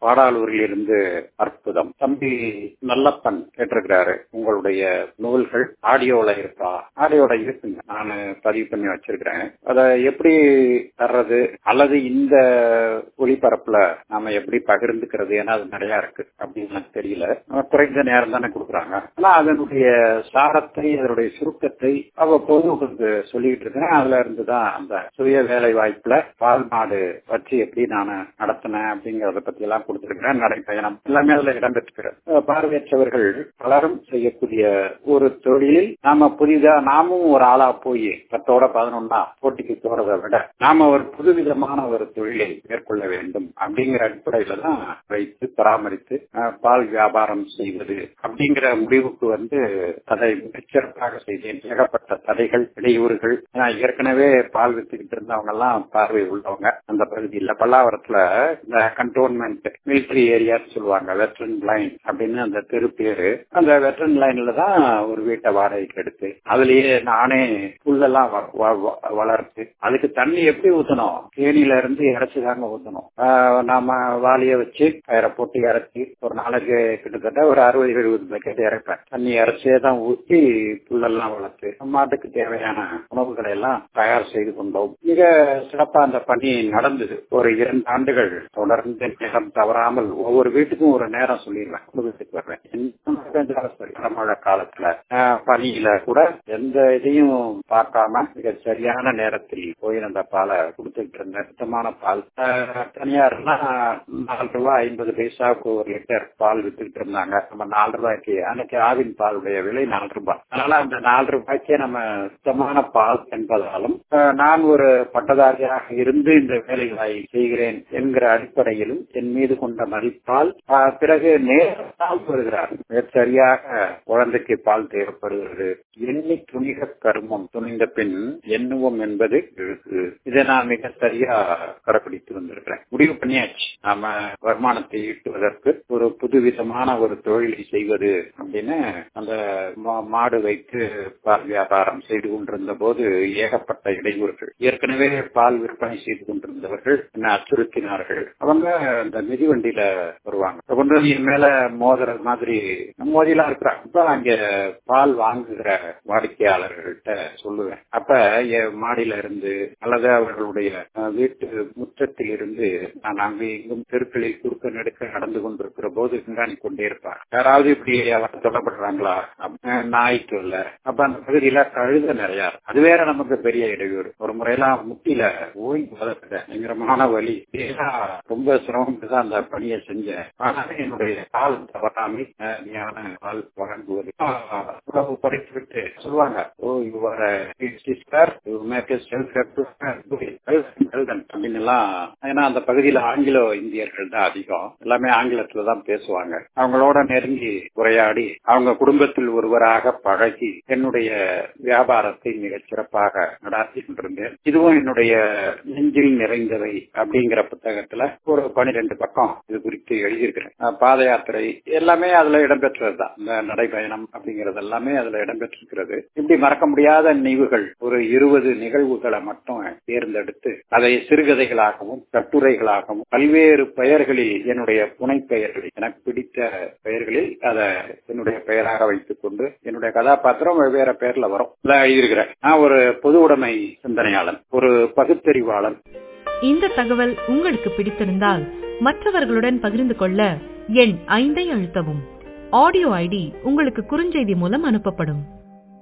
பாடாலூரிலிருந்து அற்புதம் தம்பி நல்லப்பன் கேட்டிருக்கிறாரு உங்களுடைய நூல்கள் ஆடியோல இருக்கா ஆடியோல இருக்குங்க நான் பதிவு பண்ணி வச்சிருக்கிறேன் அதை எப்படி தர்றது அல்லது இந்த ஒளிபரப்புல நாம எப்படி பகிர்ந்துக்கிறது ஏன்னா அது நிறைய இருக்கு அப்படின்னு எனக்கு தெரியல குறைந்த நேரம் தானே கொடுக்குறாங்க ஆனா அதனுடைய சாரத்தை அதனுடைய சுருக்கத்தை அவ்வப்போது உங்களுக்கு சொல்லிட்டு இருக்கேன் அதுல இருந்து தான் அந்த சுய வேலை வாய்ப்புல பால் மாடு வச்சு எப்படி நான் நடத்தினேன் அப்படிங்கறத பத்தி எல்லாம் கொடுத்திருக்கிறேன் நடைப்பயணம் எல்லாமே அதுல இடம்பெற்றுக்கிறேன் பார்வையற்றவர்கள் பலரும் செய்யக்கூடிய ஒரு தொழிலில் நாம புதிதா நாமும் ஒரு ஆளா போய் பத்தோட பதினொன்னா போட்டிக்கு போறதை விட நாம ஒரு புதுவிதமான ஒரு தொழிலை மேற்கொள்ள வேண்டும் அப்படிங்கிற அடிப்படையில தான் வைத்து பராமரித்து பால் வியாபாரம் செய்வது அப்படிங்கிற முடிவுக்கு வந்து அதை மிகச்சிறப்பாக செய்தேன் ஏகப்பட்ட தடைகள் இடையூறுகள் ஏற்கனவே பால் வித்துக்கிட்டு இருந்தவங்க எல்லாம் பார்வை உள்ளவங்க அந்த பகுதியில் பல்லாவரத்துல இந்த கண்டோன்மெண்ட் மிலிட்டரி ஏரியா சொல்லுவாங்க வெஸ்டர்ன் லைன் அப்படின்னு அந்த தெரு பேரு அந்த வெஸ்டர்ன் லைன்ல தான் ஒரு வீட்டை வாடகைக்கு எடுத்து அதுலயே நானே புல்லெல்லாம் வளர்த்து அதுக்கு தண்ணி எப்படி ஊத்தணும் கேணியில இருந்து இறைச்சி தாங்க ஊத்தணும் நாம வாலிய வச்சு கயிறை போட்டு இறச்சி ஒரு நாளைக்கு கிட்டத்தட்ட ஒரு அறுபது எழுபது பக்கெட் இறைப்பேன் தண்ணி இறைச்சே தான் ஊற்றி புல்லெல்லாம் வளர்த்து மாட்டுக்கு தேவையான உணவுகளை எல்லாம் தயார் செய்து கொண்டோம் மிக சிறப்பா அந்த பணி நடந்தது ஒரு இரண்டு ஆண்டுகள் தொடர்ந்து நேரம் தவறாமல் ஒவ்வொரு வீட்டுக்கும் ஒரு நேரம் சொல்லிடுவேன் குடும்பத்துக்கு வருவேன் மழை காலத்துல பனியில கூட எந்த இதையும் பார்க்காம மிக சரியான நேரத்தில் போய் அந்த பாலை கொடுத்துட்டு இருந்தேன் சுத்தமான பால் தனியார்னா நாலு ரூபாய் ஐம்பது பைசாவுக்கு ஒரு லிட்டர் பால் வித்துக்கிட்டு இருந்தாங்க நம்ம நாலு ரூபாய்க்கு அன்னைக்கு ஆவின் பாலுடைய விலை நாலு ரூபாய் அதனால அந்த நாலு ரூபாய்க்கே நம்ம சுத்தமான பால் என்பதாலும் நான் ஒரு பட்டதாரியாக இருந்து இந்த வேலைகளை செய்கிறேன் என்கிற அடிப்படையிலும் என் மீது கொண்ட மதிப்பால் பிறகு நேரத்தால் வருகிறார் சரியாக குழந்தைக்கு பால் தேவைப்படுகிறது எண்ணி துணிக கர்மம் துணிந்த பின் எண்ணுவோம் என்பது இழுக்கு இதை நான் மிக சரியா கடைபிடித்து வந்திருக்கிறேன் முடிவு பண்ணியாச்சு நாம வருமானத்தை ஈட்டுவதற்கு ஒரு புதுவிதமான ஒரு தொழிலை செய்வது அப்படின்னு அந்த மாடு வைத்து பால் வியாபாரம் செய்து கொண்டிருந்த போது ஏகப்பட்ட இடையூறுகள் ஏற்கனவே பால் விற்பனை செய்து கொண்டிருந்தவர்கள் என்ன அச்சுறுத்தினார்கள் அவங்க அந்த மிதிவண்டியில வருவாங்க கொண்டு என் மேல மோதுற மாதிரி மோதிலாம் இருக்கிறாங்க அப்ப அங்க பால் வாங்குகிற வாடிக்கையாளர்கள்ட்ட சொல்லுவேன் அப்ப மாடியில இருந்து அல்லது அவர்களுடைய வீட்டு முற்றத்தில் இருந்து நான் அங்கு இங்கும் தெருக்களில் குறுக்க நெடுக்க நடந்து கொண்டிருக்கிற போது கண்காணி கொண்டே இருப்பார் யாராவது இப்படி அவர் சொல்லப்படுறாங்களா நாய் சொல்ல அப்ப அந்த பகுதியில கழுத நிறைய அது வேற நமக்கு பெரிய இடையூறு ஒரு முறையெல்லாம் முட்டில ஓய்வு பயங்கரமான வழி ரொம்ப சிரமப்பட்டு தான் அந்த பணியை செஞ்சேன் ஆனாலும் என்னுடைய கால் தவறாமல் ஞான கால் வழங்குவது உணவு படைத்து விட்டு சொல்லுவாங்க oh your sister you make self அப்படின்னு எல்லாம் ஏன்னா அந்த பகுதியில ஆங்கிலோ இந்தியர்கள் தான் அதிகம் எல்லாமே ஆங்கிலத்துல தான் பேசுவாங்க அவங்களோட நெருங்கி உரையாடி அவங்க குடும்பத்தில் ஒருவராக பழகி என்னுடைய வியாபாரத்தை மிகச் சிறப்பாக நடாத்தி கொண்டிருந்தேன் இதுவும் என்னுடைய நெஞ்சில் நிறைந்தவை அப்படிங்கிற புத்தகத்துல ஒரு பனிரெண்டு பக்கம் இது குறித்து எழுதியிருக்கிறேன் பாத யாத்திரை எல்லாமே அதுல இடம்பெற்றது தான் இந்த நடைபயணம் அப்படிங்கறது எல்லாமே அதுல இடம்பெற்றிருக்கிறது இப்படி மறக்க முடியாத நினைவுகள் ஒரு இருபது நிகழ்வுகளை மட்டும் தேர்ந்தெடுத்து அதை சிறுகதைகளாகவும் கட்டுரைகளாகவும் பல்வேறு பெயர்களில் என்னுடைய புனை பெயர்களில் எனக்கு பிடித்த பெயர்களில் அதை என்னுடைய பெயராக வைத்துக் கொண்டு என்னுடைய கதாபாத்திரம் வெவ்வேறு பெயர்ல வரும் எழுதியிருக்கிறேன் நான் ஒரு பொது உடைமை சிந்தனையாளன் ஒரு பகுத்தறிவாளன் இந்த தகவல் உங்களுக்கு பிடித்திருந்தால் மற்றவர்களுடன் பகிர்ந்து கொள்ள எண் ஐந்தை அழுத்தவும் ஆடியோ ஐடி உங்களுக்கு குறுஞ்செய்தி மூலம் அனுப்பப்படும்